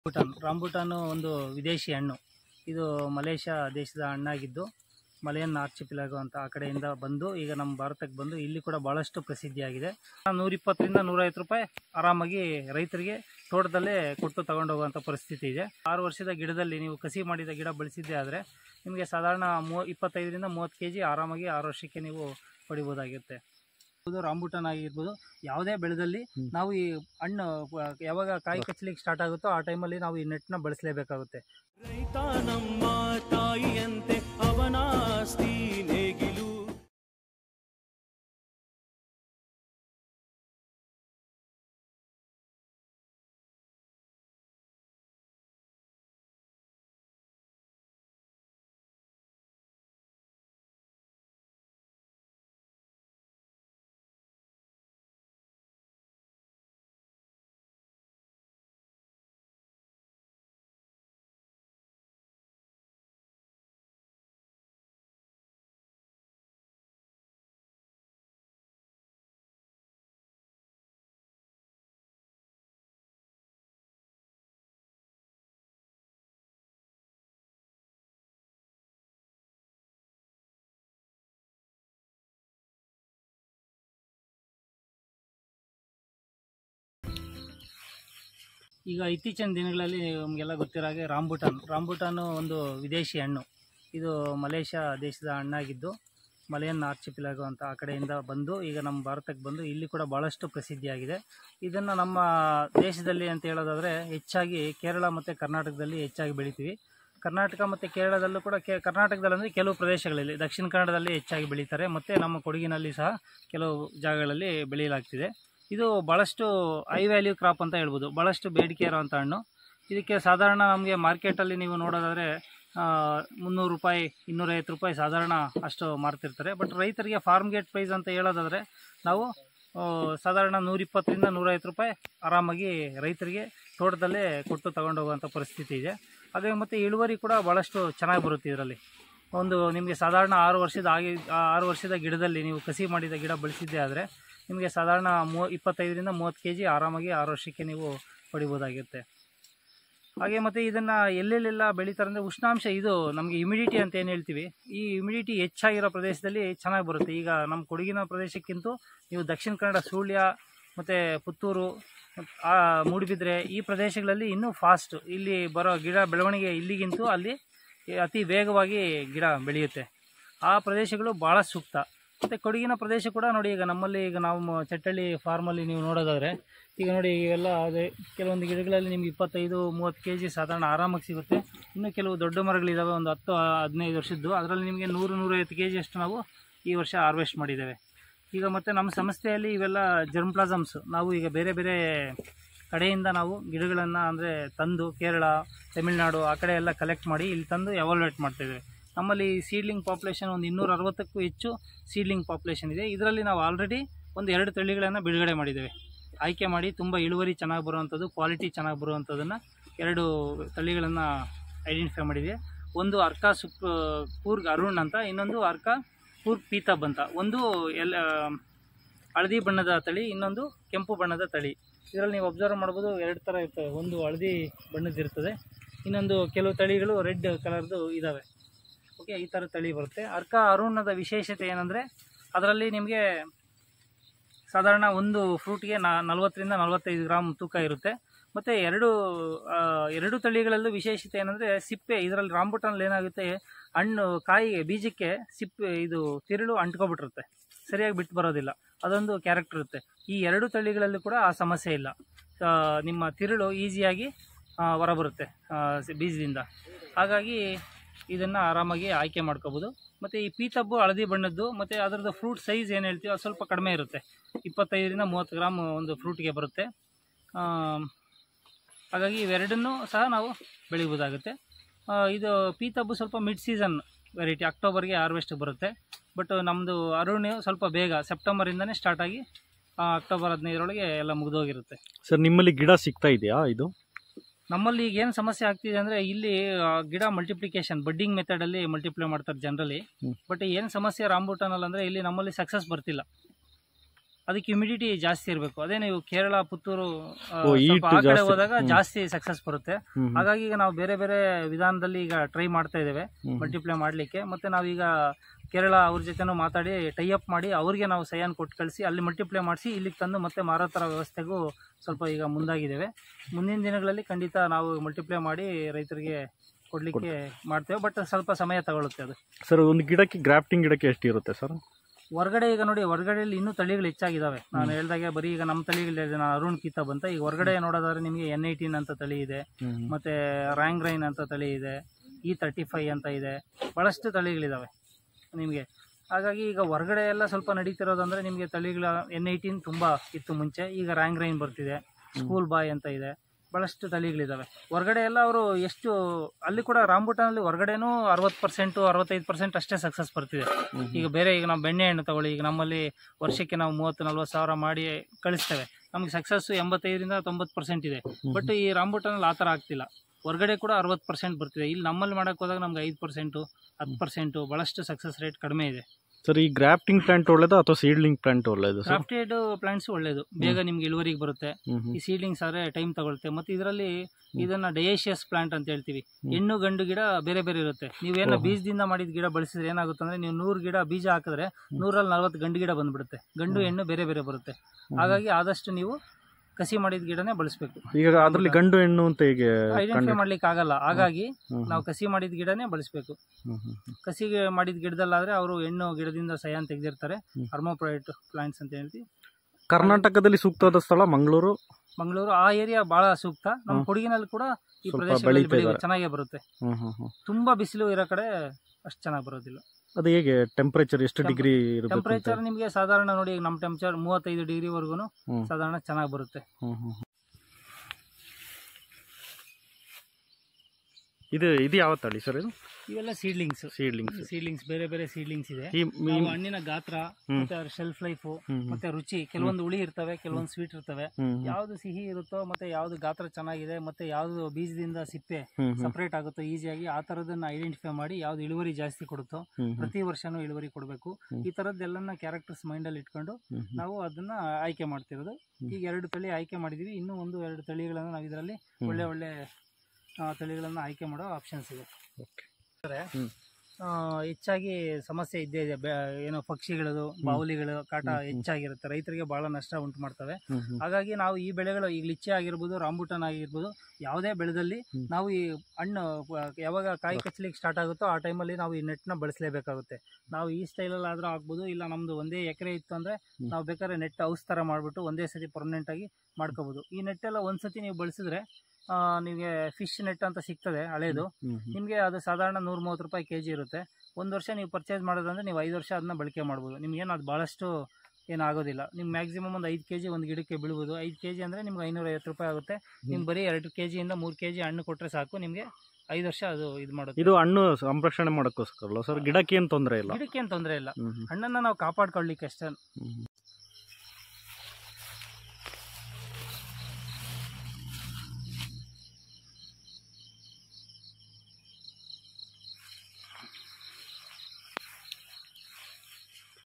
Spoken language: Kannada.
ರಾಂಬುಟಾನ್ ರಾಂಬುಟಾನು ಒಂದು ವಿದೇಶಿ ಹಣ್ಣು ಇದು ಮಲೇಷ್ಯಾ ದೇಶದ ಹಣ್ಣಾಗಿದ್ದು ಮಲಯನ್ ಆರ್ಚಿಪಿಲಾಗು ಅಂತ ಆ ಕಡೆಯಿಂದ ಬಂದು ಈಗ ನಮ್ಮ ಭಾರತಕ್ಕೆ ಬಂದು ಇಲ್ಲಿ ಕೂಡ ಭಾಳಷ್ಟು ಪ್ರಸಿದ್ಧಿಯಾಗಿದೆ ನೂರಿಪ್ಪತ್ತರಿಂದ ನೂರೈವತ್ತು ರೂಪಾಯಿ ಆರಾಮಾಗಿ ರೈತರಿಗೆ ತೋಟದಲ್ಲೇ ಕೊಟ್ಟು ತಗೊಂಡೋಗುವಂಥ ಪರಿಸ್ಥಿತಿ ಇದೆ ಆರು ವರ್ಷದ ಗಿಡದಲ್ಲಿ ನೀವು ಕಸಿ ಮಾಡಿದ ಗಿಡ ಬೆಳೆಸಿದ್ದೇ ಆದರೆ ನಿಮಗೆ ಸಾಧಾರಣ ಮೂವ ಇಪ್ಪತ್ತೈದರಿಂದ ಮೂವತ್ತು ಕೆ ಜಿ ಆರಾಮಾಗಿ ಆರು ವರ್ಷಕ್ಕೆ ನೀವು ಪಡಿಬೋದಾಗಿರುತ್ತೆ ಇದು ರಾಂಬುಟಾನ್ ಆಗಿರ್ಬೋದು ಯಾವುದೇ ಬೆಳೆದಲ್ಲಿ ನಾವು ಈ ಹಣ್ಣು ಆ, ಯಾವಾಗ ಕಾಯಿ ಕಚ್ಚಲಿಕ್ಕೆ ಸ್ಟಾರ್ಟ್ ಆಗುತ್ತೋ ಆ ಟೈಮಲ್ಲಿ ನಾವು ಈ ನೆಟ್ನ ಬಳಸಲೇಬೇಕಾಗುತ್ತೆ ರೈತ ನಮ್ಮ ತಾಯಿಯಂತೆ ಅವನಾಸ್ತಿ ನೇಗಿಲು ಈಗ ಇತ್ತೀಚಿನ ದಿನಗಳಲ್ಲಿ ನಮಗೆಲ್ಲ ಗೊತ್ತಿರೋ ಹಾಗೆ ರಾಂಬುಟಾನ್ ರಾಂಬುಟಾನು ಒಂದು ವಿದೇಶಿ ಹಣ್ಣು ಇದು ಮಲೇಷ್ಯಾ ದೇಶದ ಹಣ್ಣಾಗಿದ್ದು ಮಲಯನ್ ಆರ್ಚಿಪಿಲಾಗು ಅಂತ ಆ ಕಡೆಯಿಂದ ಬಂದು ಈಗ ನಮ್ಮ ಭಾರತಕ್ಕೆ ಬಂದು ಇಲ್ಲಿ ಕೂಡ ಭಾಳಷ್ಟು ಪ್ರಸಿದ್ಧಿಯಾಗಿದೆ ಇದನ್ನು ನಮ್ಮ ದೇಶದಲ್ಲಿ ಅಂತ ಹೇಳೋದಾದರೆ ಹೆಚ್ಚಾಗಿ ಕೇರಳ ಮತ್ತು ಕರ್ನಾಟಕದಲ್ಲಿ ಹೆಚ್ಚಾಗಿ ಬೆಳಿತೀವಿ ಕರ್ನಾಟಕ ಮತ್ತು ಕೇರಳದಲ್ಲೂ ಕೂಡ ಕೆ ಕರ್ನಾಟಕದಲ್ಲಿ ಅಂದರೆ ಕೆಲವು ಪ್ರದೇಶಗಳಲ್ಲಿ ದಕ್ಷಿಣ ಕನ್ನಡದಲ್ಲಿ ಹೆಚ್ಚಾಗಿ ಬೆಳೀತಾರೆ ಮತ್ತು ನಮ್ಮ ಕೊಡಗಿನಲ್ಲಿ ಸಹ ಕೆಲವು ಜಾಗಗಳಲ್ಲಿ ಬೆಳೆಯಲಾಗ್ತಿದೆ ಇದು ಭಾಳಷ್ಟು ಹೈ ವ್ಯಾಲ್ಯೂ ಕ್ರಾಪ್ ಅಂತ ಹೇಳ್ಬೋದು ಭಾಳಷ್ಟು ಬೇಡಿಕೆ ಇರೋವಂಥ ಹಣ್ಣು ಇದಕ್ಕೆ ಸಾಧಾರಣ ನಮಗೆ ಮಾರ್ಕೆಟಲ್ಲಿ ನೀವು ನೋಡೋದಾದರೆ ಮುನ್ನೂರು ರೂಪಾಯಿ ಇನ್ನೂರೈವತ್ತು ರೂಪಾಯಿ ಸಾಧಾರಣ ಅಷ್ಟು ಮಾರ್ತಿರ್ತಾರೆ ಬಟ್ ರೈತರಿಗೆ ಫಾರ್ಮ್ ಗೇಟ್ ಪ್ರೈಸ್ ಅಂತ ಹೇಳೋದಾದರೆ ನಾವು ಆ, ಸಾಧಾರಣ ನೂರಿಪ್ಪತ್ತರಿಂದ ನೂರೈವತ್ತು ರೂಪಾಯಿ ಆರಾಮಾಗಿ ರೈತರಿಗೆ ತೋಟದಲ್ಲೇ ಕೊಟ್ಟು ತಗೊಂಡೋಗುವಂಥ ಪರಿಸ್ಥಿತಿ ಇದೆ ಅದೇ ಮತ್ತು ಇಳುವರಿ ಕೂಡ ಭಾಳಷ್ಟು ಚೆನ್ನಾಗಿ ಬರುತ್ತೆ ಇದರಲ್ಲಿ ಒಂದು ನಿಮಗೆ ಸಾಧಾರಣ ಆರು ವರ್ಷದ ಆಗಿ ಆ ಆರು ವರ್ಷದ ಗಿಡದಲ್ಲಿ ನೀವು ಕಸಿ ಮಾಡಿದ ಗಿಡ ಬೆಳೆಸಿದ್ದೇ ಆದರೆ ನಿಮಗೆ ಸಾಧಾರಣ ಮೂ ಇಪ್ಪತ್ತೈದರಿಂದ ಮೂವತ್ತು ಕೆ ಜಿ ಆರಾಮಾಗಿ ಆರು ವರ್ಷಕ್ಕೆ ನೀವು ಪಡಿಬೋದಾಗಿರುತ್ತೆ ಹಾಗೆ ಮತ್ತು ಇದನ್ನು ಎಲ್ಲೆಲ್ಲೆಲ್ಲ ಬೆಳೀತಾರೆ ಅಂದರೆ ಉಷ್ಣಾಂಶ ಇದು ನಮಗೆ ಇಮಿಡಿಟಿ ಅಂತ ಏನು ಹೇಳ್ತೀವಿ ಈ ಇಮಿಡಿಟಿ ಹೆಚ್ಚಾಗಿರೋ ಪ್ರದೇಶದಲ್ಲಿ ಚೆನ್ನಾಗಿ ಬರುತ್ತೆ ಈಗ ನಮ್ಮ ಕೊಡಗಿನ ಪ್ರದೇಶಕ್ಕಿಂತ ನೀವು ದಕ್ಷಿಣ ಕನ್ನಡ ಸುಳ್ಯ ಮತ್ತು ಪುತ್ತೂರು ಮತ್ತ್ ಆ ಮೂಡುಬಿದ್ರೆ ಈ ಪ್ರದೇಶಗಳಲ್ಲಿ ಇನ್ನೂ ಫಾಸ್ಟ್ ಇಲ್ಲಿ ಬರೋ ಗಿಡ ಬೆಳವಣಿಗೆ ಇಲ್ಲಿಗಿಂತೂ ಅಲ್ಲಿ ಅತಿ ವೇಗವಾಗಿ ಗಿಡ ಬೆಳೆಯುತ್ತೆ ಆ ಪ್ರದೇಶಗಳು ಭಾಳ ಸೂಕ್ತ ಮತ್ತು ಕೊಡಗಿನ ಪ್ರದೇಶ ಕೂಡ ನೋಡಿ ಈಗ ನಮ್ಮಲ್ಲಿ ಈಗ ನಾವು ಮ- ಚಟ್ಟಳ್ಳಿ ಫಾರ್ಮಲ್ಲಿ ನೀವು ನೋಡೋದಾದರೆ ಈಗ ನೋಡಿ ಇವೆಲ್ಲ ಅದೇ ಕೆಲವೊಂದು ಗಿಡಗಳಲ್ಲಿ ನಿಮ್ಗೆ ಇಪ್ಪತ್ತೈದು ಮೂವತ್ತು ಕೆ ಜಿ ಸಾಧಾರಣ ಆರಾಮಾಗಿ ಸಿಗುತ್ತೆ ಇನ್ನು ಕೆಲವು ದೊಡ್ಡ ಮರಗಳಿದ್ದಾವೆ ಒಂದು ಹತ್ತು ಹದಿನೈದು ವರ್ಷದ್ದು ಅದರಲ್ಲಿ ನಿಮಗೆ ನೂರು ನೂರೈವತ್ತು ಕೆ ಜಿ ಅಷ್ಟು ನಾವು ಈ ವರ್ಷ ಹಾರ್ವೆಸ್ಟ್ ಮಾಡಿದ್ದೇವೆ ಈಗ ಮತ್ತು ನಮ್ಮ ಸಂಸ್ಥೆಯಲ್ಲಿ ಇವೆಲ್ಲ ಜರ್ಮ್ ಪ್ಲಾಸಮ್ಸ್ ನಾವು ಈಗ ಬೇರೆ ಬೇರೆ ಕಡೆಯಿಂದ ನಾವು ಗಿಡಗಳನ್ನು ಅಂದರೆ ತಂದು ಕೇರಳ ತಮಿಳುನಾಡು ಆ ಕಡೆ ಎಲ್ಲ ಕಲೆಕ್ಟ್ ಮಾಡಿ ಇಲ್ಲಿ ತಂದು ಎವಾಲ್ವೇಟ್ ಮಾಡ್ತಾಯಿದ್ದೇವೆ ನಮ್ಮಲ್ಲಿ ಸೀಡ್ಲಿಂಗ್ ಪಾಪ್ಯುಲೇಷನ್ ಒಂದು ಇನ್ನೂರ ಅರವತ್ತಕ್ಕೂ ಹೆಚ್ಚು ಸೀಡ್ಲಿಂಗ್ ಪಾಪ್ಯುಲೇಷನ್ ಇದೆ ಇದರಲ್ಲಿ ನಾವು ಆಲ್ರೆಡಿ ಒಂದು ಎರಡು ತಳಿಗಳನ್ನು ಬಿಡುಗಡೆ ಮಾಡಿದ್ದೇವೆ ಆಯ್ಕೆ ಮಾಡಿ ತುಂಬ ಇಳುವರಿ ಚೆನ್ನಾಗಿ ಬರುವಂಥದ್ದು ಕ್ವಾಲಿಟಿ ಚೆನ್ನಾಗಿ ಬರುವಂಥದ್ದನ್ನು ಎರಡು ತಳಿಗಳನ್ನು ಐಡೆಂಟಿಫೈ ಮಾಡಿದೆ ಒಂದು ಅರ್ಕಾ ಸುಪ್ ಕೂರ್ಗ್ ಅರುಣ್ ಅಂತ ಇನ್ನೊಂದು ಅರ್ಕಾ ಕೂರ್ಗ್ ಪೀತಬ್ ಅಂತ ಒಂದು ಎಲ್ಲ ಹಳದಿ ಬಣ್ಣದ ತಳಿ ಇನ್ನೊಂದು ಕೆಂಪು ಬಣ್ಣದ ತಳಿ ಇದರಲ್ಲಿ ನೀವು ಅಬ್ಸರ್ವ್ ಮಾಡ್ಬೋದು ಎರಡು ಥರ ಇರ್ತವೆ ಒಂದು ಹಳದಿ ಬಣ್ಣದ್ದು ಇರ್ತದೆ ಇನ್ನೊಂದು ಕೆಲವು ತಳಿಗಳು ರೆಡ್ ಕಲರ್ದು ಇದ್ದಾವೆ ಓಕೆ ಈ ಥರ ತಳಿ ಬರುತ್ತೆ ಅರ್ಕ ಅರುಣದ ವಿಶೇಷತೆ ಏನಂದರೆ ಅದರಲ್ಲಿ ನಿಮಗೆ ಸಾಧಾರಣ ಒಂದು ಫ್ರೂಟ್ಗೆ ನಾ ನಲ್ವತ್ತರಿಂದ ನಲವತ್ತೈದು ಗ್ರಾಮ್ ತೂಕ ಇರುತ್ತೆ ಮತ್ತು ಎರಡು ಆ, ಎರಡು ತಳಿಗಳಲ್ಲೂ ವಿಶೇಷತೆ ಏನಂದರೆ ಸಿಪ್ಪೆ ಇದರಲ್ಲಿ ರಾಂಬುಟಾನಲ್ಲಿ ಏನಾಗುತ್ತೆ ಹಣ್ಣು ಕಾಯಿಗೆ ಬೀಜಕ್ಕೆ ಸಿಪ್ಪೆ ಇದು ತಿರುಳು ಅಂಟ್ಕೊಬಿಟ್ಟಿರುತ್ತೆ ಸರಿಯಾಗಿ ಬಿಟ್ಟು ಬರೋದಿಲ್ಲ ಅದೊಂದು ಕ್ಯಾರೆಕ್ಟರ್ ಇರುತ್ತೆ ಈ ಎರಡು ತಳಿಗಳಲ್ಲೂ ಕೂಡ ಆ ಸಮಸ್ಯೆ ಇಲ್ಲ ಆ, ನಿಮ್ಮ ತಿರುಳು ಈಸಿಯಾಗಿ ಹೊರಬರುತ್ತೆ ಆ, ಸಿ- ಬೀಜದಿಂದ ಹಾಗಾಗಿ ಇದನ್ನು ಆರಾಮಾಗಿ ಆಯ್ಕೆ ಮಾಡ್ಕೋಬೋದು ಮತ್ತು ಈ ಪೀತಬ್ಬು ಹಳದಿ ಬಣ್ಣದ್ದು ಮತ್ತು ಅದರದ್ದು ಫ್ರೂಟ್ ಸೈಜ್ ಏನು ಹೇಳ್ತೀವಿ ಅದು ಸ್ವಲ್ಪ ಕಡಿಮೆ ಇರುತ್ತೆ ಇಪ್ಪತ್ತೈದರಿಂದ ಮೂವತ್ತು ಗ್ರಾಮ್ ಒಂದು ಫ್ರೂಟ್ಗೆ ಬರುತ್ತೆ ಆ, ಹಾಗಾಗಿ ಇವೆರಡನ್ನೂ ಸಹ ನಾವು ಬೆಳಿಬೋದಾಗುತ್ತೆ ಆ, ಇದು ಪೀತಬ್ಬು ಸ್ವಲ್ಪ ಮಿಡ್ ಸೀಸನ್ ವೆರೈಟಿ ಅಕ್ಟೋಬರ್ಗೆ ಹಾರ್ವೆಸ್ಟ್ ಬರುತ್ತೆ ಬಟ್ ನಮ್ಮದು ಅರುಣ್ ಸ್ವಲ್ಪ ಬೇಗ ಸೆಪ್ಟೆಂಬರಿಂದನೇ ಸ್ಟಾರ್ಟ್ ಆಗಿ ಆ, ಅಕ್ಟೋಬರ್ ಹದಿನೈದರೊಳಗೆ ಎಲ್ಲ ಮುಗಿದೋಗಿರುತ್ತೆ ಸರ್ ನಿಮ್ಮಲ್ಲಿ ಗಿಡ ಸಿಗ್ತಾ ಇದೆಯಾ ಇದು ನಮ್ಮಲ್ಲಿ ಈಗ ಏನು ಸಮಸ್ಯೆ ಆಗ್ತಿದೆ ಅಂದರೆ ಇಲ್ಲಿ ಆ, ಗಿಡ ಮಲ್ಟಿಪ್ಲಿಕೇಶನ್ ಬಡ್ಡಿಂಗ್ ಮೆಥಡಲ್ಲಿ ಮಲ್ಟಿಪ್ಲೈ ಮಾಡ್ತಾರೆ ಜನರಲಿ ಹ್ಮ್. ಬಟ್ ಏನು ಸಮಸ್ಯೆ ರಾಂಬೂಟನಲ್ಲಿ ಅಂದರೆ ಇಲ್ಲಿ ನಮ್ಮಲ್ಲಿ ಸಕ್ಸಸ್ ಬರ್ತಿಲ್ಲ ಅದಕ್ಕೆ ಹ್ಯುಮಿಡಿಟಿ ಜಾಸ್ತಿ ಇರಬೇಕು ಅದೇ ನೀವು ಕೇರಳ ಪುತ್ತೂರು ಆ, ಓ, ಸ್ವಲ್ಪ heat ಆ ಕಡೆ ಜಾಸ್ತಿ. ಹೋದಾಗ ಹ್ಮ್. ಜಾಸ್ತಿ ಸಕ್ಸಸ್ ಬರುತ್ತೆ ಹ್ಮ್ ಹ್ಮ್. ಹಾಗಾಗಿ ಈಗ ನಾವು ಬೇರೆ ಬೇರೆ ವಿಧಾನದಲ್ಲಿ ಈಗ ಟ್ರೈ ಮಾಡ್ತಾ ಇದ್ದೇವೆ ಹ್ಮ್. ಮಲ್ಟಿಪ್ಲೈ ಮಾಡಲಿಕ್ಕೆ ಮತ್ತು ನಾವೀಗ ಕೇರಳ ಅವ್ರ ಜೊತೆನೂ ಮಾತಾಡಿ ಟೈ ಅಪ್ ಮಾಡಿ ಅವ್ರಿಗೆ ನಾವು ಸೈನ್ ಕೊಟ್ಟು ಕಳಿಸಿ ಅಲ್ಲಿ ಮಲ್ಟಿಪ್ಲೈ ಮಾಡಿಸಿ ಇಲ್ಲಿಗೆ ತಂದು ಮತ್ತೆ ಮಾರೋ ಥರ ವ್ಯವಸ್ಥೆಗೂ ಸ್ವಲ್ಪ ಈಗ ಮುಂದಾಗಿದ್ದೇವೆ ಮುಂದಿನ ದಿನಗಳಲ್ಲಿ ಖಂಡಿತ ನಾವು ಮಲ್ಟಿಪ್ಲೈ ಮಾಡಿ ರೈತರಿಗೆ ಕೊಡಲಿಕ್ಕೆ ಮಾಡ್ತೇವೆ ಬಟ್ ಸ್ವಲ್ಪ ಸಮಯ ತಗೊಳುತ್ತೆ ಅದು ಸರ್ ಒಂದು ಗಿಡಕ್ಕೆ ಗ್ರಾಫ್ಟಿಂಗ್ ಗಿಡಕ್ಕೆ ಎಷ್ಟು ಇರುತ್ತೆ ಸರ್ ಹೊರಗಡೆ ಈಗ ನೋಡಿ ಹೊರಗಡೆಯಲ್ಲಿ ಇನ್ನೂ ತಳಿಗಳು ಹೆಚ್ಚಾಗಿದ್ದಾವೆ ನಾನು ಹೇಳ್ದಾಗೆ ಬರೀ ಈಗ ನಮ್ಮ ತಳಿಗಳು ಹೇಳಿದೆ ನಾನು ಅರುಣ್ ಕೀತ ಬಂತ ಈಗ ಹೊರಗಡೆ ನೋಡೋದಾದ್ರೆ ನಿಮಗೆ ಎನ್ ಐಟೀನ್ ಅಂತ ತಳಿ ಇದೆ ಮತ್ತು ರ್ಯಾಂಗ್ ರೈನ್ ಅಂತ ತಳಿ ಇದೆ ಇ ತರ್ಟಿ ಫೈ ಅಂತ ಇದೆ ಭಾಳಷ್ಟು ತಳಿಗಳಿದ್ದಾವೆ ನಿಮಗೆ ಹಾಗಾಗಿ ಈಗ ಹೊರಗಡೆ ಎಲ್ಲ ಸ್ವಲ್ಪ ನಡೀತಿರೋದಂದರೆ ನಿಮಗೆ ತಳಿಗಳ ಎನ್ ಐಟೀನ್ ತುಂಬ ಇತ್ತು ಮುಂಚೆ ಈಗ ರ್ಯಾಂಗ್ ರೈನ್ ಬರ್ತಿದೆ ಸ್ಕೂಲ್ ಬಾಯ್ ಅಂತ ಇದೆ ಭಾಳಷ್ಟು ತಳಿಗಳಿದ್ದಾವೆ ಹೊರಗಡೆ ಎಲ್ಲ ಅವರು ಎಷ್ಟು ಅಲ್ಲಿ ಕೂಡ ರಾಂಬುಟಾನಲ್ಲಿ ಹೊರಗಡೆನೂ ಅರವತ್ತು ಪರ್ಸೆಂಟು ಅರವತ್ತೈದು ಪರ್ಸೆಂಟ್ ಅಷ್ಟೇ ಸಕ್ಸಸ್ ಬರ್ತಿದೆ ಈಗ ಬೇರೆ ಈಗ ನಾವು ಬೆಣ್ಣೆ ಹಣ್ಣು ತಗೊಳ್ಳಿ ಈಗ ನಮ್ಮಲ್ಲಿ ವರ್ಷಕ್ಕೆ ನಾವು ಮೂವತ್ತು ನಲ್ವತ್ತು ಸಾವಿರ ಮಾಡಿ ಕಳಿಸ್ತೇವೆ ನಮಗೆ ಸಕ್ಸಸ್ಸು ಎಂಬತ್ತೈದರಿಂದ ತೊಂಬತ್ತು ಪರ್ಸೆಂಟ್ ಇದೆ ಬಟ್ ಈ ರಾಂಬುಟಾನಲ್ಲಿ ಆ ಥರ ಆಗ್ತಿಲ್ಲ ಹೊರಗಡೆ ಕೂಡ ಅರವತ್ತು ಪರ್ಸೆಂಟ್ ಬರ್ತಿದೆ ಇಲ್ಲಿ ನಮ್ಮಲ್ಲಿ ಮಾಡೋಕ್ಕೆ ಹೋದಾಗ ನಮ್ಗೆ ಐದು ಪರ್ಸೆಂಟು ಹತ್ತು ಪರ್ಸೆಂಟು ಭಾಳಷ್ಟು ಸಕ್ಸಸ್ ರೇಟ್ ಕಡಿಮೆ ಇದೆ ಸರ್ ಈ ಗ್ರಾಫ್ಟಿಂಗ್ ಪ್ಲಾಂಟ್ ಒಳ್ಳೇದು ಅಥವಾ ಸೀಡ್ಲಿಂಗ್ ಪ್ಲಾಂಟ್ ಒಳ್ಳೇದು ಸರ್ ಕ್ರಾಫ್ಟೆಡ್ ಪ್ಲಾಂಟ್ಸ್ ಒಳ್ಳೇದು ಬೇಗ ನಿಮ್ಗೆ ಇಳುವರಿಗೆ ಬರುತ್ತೆ ಹ್ಮ್ ಹ್ಮ್. ಈ ಸೀಡ್ಲಿಂಗ್ಸ್ ಆದರೆ ಟೈಮ್ ತಗೊಳುತ್ತೆ ಮತ್ತು ಇದರಲ್ಲಿ ಇದನ್ನ ಡಯೇಷಿಯಸ್ ಪ್ಲಾಂಟ್ ಅಂತ ಹೇಳ್ತೀವಿ ಹೆಣ್ಣು ಗಂಡು ಗಿಡ ಬೇರೆ ಬೇರೆ ಇರುತ್ತೆ ನೀವೇನೋ ಓಹೋ. ಬೀಜದಿಂದ ಮಾಡಿದ ಗಿಡ ಬಳಸಿದ್ರೆ ಏನಾಗುತ್ತೆ ಅಂದ್ರೆ ನೀವು ನೂರು ಗಿಡ ಬೀಜ ಹಾಕಿದ್ರೆ ನೂರಲ್ಲಿ ನಲ್ವತ್ತು ಗಂಡು ಗಿಡ ಬಂದ್ಬಿಡುತ್ತೆ ಗಂಡು ಹೆಣ್ಣು ಬೇರೆ ಬೇರೆ ಬರುತ್ತೆ ಹಾಗಾಗಿ ಆದಷ್ಟು ನೀವು ಕಸಿ ಮಾಡಿದ ಗಿಡನೇ ಬಳಸಬೇಕು ಈಗ ಅದರಲ್ಲಿ ಗಂಡು ಹೆಣ್ಣು ಅಂತ ಹೇಗೆ ಐಡೆಂಟಿಫೈ ಕಂಡು ಮಾಡ್ಲಿಕ್ಕೆ ಆಗಲ್ಲ ಹಾಗಾಗಿ ಹ್ಮ್ ನಾವು ಕಸಿ ಮಾಡಿದ ಗಿಡನೇ ಬಳಸಬೇಕು ಹ್ಮ್ ಹ್ಮ್ ಹ್ಮ್. ಕಸಿ ಮಾಡಿದ ಗಿಡದಲ್ಲಾದ್ರೆ ಅವರು ಹೆಣ್ಣು ಗಿಡದಿಂದ ಸಯಾನ್ ತೆಗೆದಿರ್ತಾರೆ ಹ್ಮ್. ಹರ್ಮೋಪ್ರೈಟ್ ಪ್ಲಾಂಟ್ಸ್ ಅಂತ ಹೇಳ್ತೀವಿ ಕರ್ನಾಟಕದಲ್ಲಿ ಸೂಕ್ತವಾದ ಸ್ಥಳ ಮಂಗಳೂರು ಮಂಗಳೂರು ಆ ಏರಿಯಾ ಬಹಳ ಸೂಕ್ತ ನಮ್ಮ ಹ್ಮ್. ಕೊಡಗಿನಲ್ಲಿ ಕೂಡ ಈ ಸ್ವಲ್ಪ ಪ್ರದೇಶಗಳಲ್ಲಿ ಬೆಳೀತಾ ಬೆಳೆಯುವ ಇದ್ದಾರೆ. ಚೆನ್ನಾಗೇ ಬರುತ್ತೆ ಹ್ಮ್ ಹ್ಮ್ ಹ್ಮ್. ತುಂಬಾ ಬಿಸಿಲು ಇರೋ ಕಡೆ ಅಷ್ಟು ಚೆನ್ನಾಗಿ ಬರೋದಿಲ್ಲ ಅದು ಹೇಗೆ ಟೆಂಪರೇಚರ್ ಎಷ್ಟು Temp- ಡಿಗ್ರಿ ಇರಬೇಕು ಅಂತ? ಟೆಂಪರೇಚರ್ ನಿಮಗೆ ಸಾಧಾರಣ ನೋಡಿ ನಮ್ಮ ಟೆಂಪರೇಚರ್ ಮೂವತ್ತೈದು ಡಿಗ್ರಿವರೆಗೂ ಹ್ಮ್. ಸಾಧಾರಣ ಚೆನ್ನಾಗಿ ಬರುತ್ತೆ ಹ್ಮ್ ಹ್ಮ್ ಹ್ಮ್. ಇದು ಇದು ಯಾವ ತಳಿ ಸರ್ ಇದು ಇವೆಲ್ಲ ಸೀಡ್ಲಿಂಗ್ಸ್ ಸೀಡ್ಲಿಂಗ್ಸ್ ಸೀಡ್ಲಿಂಗ್ಸ್ ಬೇರೆ ಬೇರೆ ಸೀಡ್ಲಿಂಗ್ಸ್ ಇದೆ ಈ ನಾವು ಹಣ್ಣಿನ ಗಾತ್ರ ಹ್ಮ್. ಮತ್ತೆ ಶೆಲ್ಫ್ ಲೈಫು ಹ್ಮ್ ಹ್ಮ್. ಮತ್ತೆ ರುಚಿ ಕೆಲವೊಂದು ಹುಳಿ ಇರ್ತವೆ ಕೆಲವೊಂದು ಸ್ವೀಟ್ ಇರ್ತವೆ ಹ್ಮ್ ಹ್ಮ್. ಯಾವ್ದು ಸಿಹಿ ಇರುತ್ತೋ ಮತ್ತೆ ಯಾವ್ದು ಗಾತ್ರ ಚೆನ್ನಾಗಿದೆ ಮತ್ತೆ ಯಾವ್ದು ಬೀಜದಿಂದ ಸಿಪ್ಪೆ ಹ್ಮ್ ಹ್ಮ್. ಸಪರೇಟ್ ಆಗುತ್ತೋ ಈಸಿಯಾಗಿ ಆ ಥರದನ್ನ ಐಡೆಂಟಿಫೈ ಮಾಡಿ ಯಾವ್ದು ಇಳುವರಿ ಜಾಸ್ತಿ ಕೊಡುತ್ತೋ ಹ್ಮ್ ಹ್ಮ್. ಪ್ರತಿ ವರ್ಷನೂ ಇಳುವರಿ ಕೊಡಬೇಕು ಹ್ಮ್. ಈ ಥರದ್ದೆಲ್ಲನ ಕ್ಯಾರೆಕ್ಟರ್ಸ್ ಮೈಂಡಲ್ಲಿ ಇಟ್ಕೊಂಡು ಹ್ಮ್ ಹ್ಮ್. ನಾವು ಅದನ್ನ ಆಯ್ಕೆ ಮಾಡ್ತಿರೋದು ಹ್ಮ್. ಈಗ ಎರಡು ತಳಿ ಆಯ್ಕೆ ಮಾಡಿದೀವಿ ಇನ್ನೂ ಒಂದು ಎರಡು ತಳಿಗಳನ್ನು ನಾವು ಇದರಲ್ಲಿ ಹ್ಮ್. ಒಳ್ಳೆ ಒಳ್ಳೆ ಆ, ತಳಿಗಳನ್ನು ಆಯ್ಕೆ ಮಾಡೋ ಆಪ್ಷನ್ಸ್ ಇದೆ Okay. ಅಂದ್ರೆ, ಹ್ಮ್. ಆ, ಹೆಚ್ಚಾಗಿ ಸಮಸ್ಯೆ ಇದ್ದೇ ಇದೆ ಬೆ- ಏನೋ ಪಕ್ಷಿಗಳದು ಬಾವುಲಿಗಳು ಕಾಟ ಹ್ಮ್, ಹ್ಮ್. ಹೆಚ್ಚಾಗಿರುತ್ತೆ ರೈತರಿಗೆ ಬಹಳ ನಷ್ಟ ಉಂಟು ಮಾಡ್ತವೆ ಹ್ಮ್ ಹ್ಮ್. ಹಾಗಾಗಿ ನಾವು ಈ ಬೆಳೆಗಳು ಈಗ ಲಿಚ್ಚೆ ಆಗಿರ್ಬೋದು ರಾಂಬುಟಾನ್ ಆಗಿರ್ಬೋದು ಯಾವುದೇ ಬೆಳೆದಲ್ಲಿ ಹ್ಮ್. ನಾವು ಈ ಹಣ್ಣು ಆ, ಯಾವಾಗ ಕಾಯಿ ಕಚ್ಚಲಿಕ್ಕೆ ಸ್ಟಾರ್ಟ್ ಆಗುತ್ತೋ ಆ ಟೈಮಲ್ಲಿ ನಾವು ಈ ನೆಟ್ನ ಬಳಸಲೇಬೇಕಾಗುತ್ತೆ ನಾವು ಈ ಸ್ಟೈಲಲ್ಲಿ ಆದರೂ ಆಗ್ಬೋದು ಇಲ್ಲ ನಮ್ಮದು ಒಂದೇ ಎಕರೆ ಇತ್ತು ಅಂದರೆ ಹ್ಮ್. ನಾವು ಬೇಕಾದ್ರೆ ನೆಟ್ ಹೌಸ್ ಥರ ಮಾಡಿಬಿಟ್ಟು ಒಂದೇ ಸತಿ ಪರ್ಮನೆಂಟ್ ಆಗಿ ಮಾಡ್ಕೋಬೋದು ಈ ನೆಟ್ಟೆಲ್ಲ ಒಂದು ಸತಿ ನೀವು ಬಳಸಿದ್ರೆ ಆ, ನಿಮಗೆ ಫಿಶ್ ನೆಟ್ ಅಂತ ಸಿಗ್ತದೆ ಹಳೇದು ಹ್ಮ್ ಹ್ಮ್. ನಿಮಗೆ ಅದು ಸಾಧಾರಣ ನೂರ ಮೂವತ್ತು ರೂಪಾಯಿ ಕೆ ಜಿ ಇರುತ್ತೆ ಒಂದು ವರ್ಷ ನೀವು ಪರ್ಚೇಸ್ ಮಾಡೋದಂದ್ರೆ ನೀವು ಐದು ವರ್ಷ ಅದನ್ನ ಬಳಕೆ ಮಾಡ್ಬೋದು ನಿಮ್ಗೇನು ಅದು ಭಾಳಷ್ಟು ಏನಾಗೋದಿಲ್ಲ ನಿಮ್ಗೆ ಮ್ಯಾಕ್ಸಿಮಮ್ ಒಂದು ಐದು ಕೆ ಜಿ ಒಂದು ಗಿಡಕ್ಕೆ ಬೀಳ್ಬೋದು ಐದು ಕೆ ಜಿ ಅಂದರೆ ನಿಮ್ಗೆ ಐನೂರ ಐವತ್ತು ರೂಪಾಯಿ ಆಗುತ್ತೆ ನಿಮ್ಗೆ ಬರೀ ಎರಡು ಕೆ ಜಿಯಿಂದ ಮೂರು ಕೆ ಜಿ ಹಣ್ಣು ಕೊಟ್ಟರೆ ಸಾಕು ನಿಮಗೆ ಐದು ವರ್ಷ ಅದು ಇದು ಮಾಡುತ್ತೆ ಇದು ಹಣ್ಣು ಸಂರಕ್ಷಣೆ ಮಾಡೋಕ್ಕೋಸ್ಕರ ಸರ್ ಗಿಡಕ್ಕೆ ಏನು ತೊಂದರೆ ಇಲ್ಲ ಗಿಡಕ್ಕೆ ಏನು ತೊಂದರೆ ಇಲ್ಲ ಹ್ಮ್ ಹ್ಮ್. ಹಣ್ಣನ್ನು ನಾವು ಕಾಪಾಡ್ಕೊಳ್ಳಿಕ್ಕೆ ಅಷ್ಟೇ ಹ್ಮ್ ಹ್ಮ್.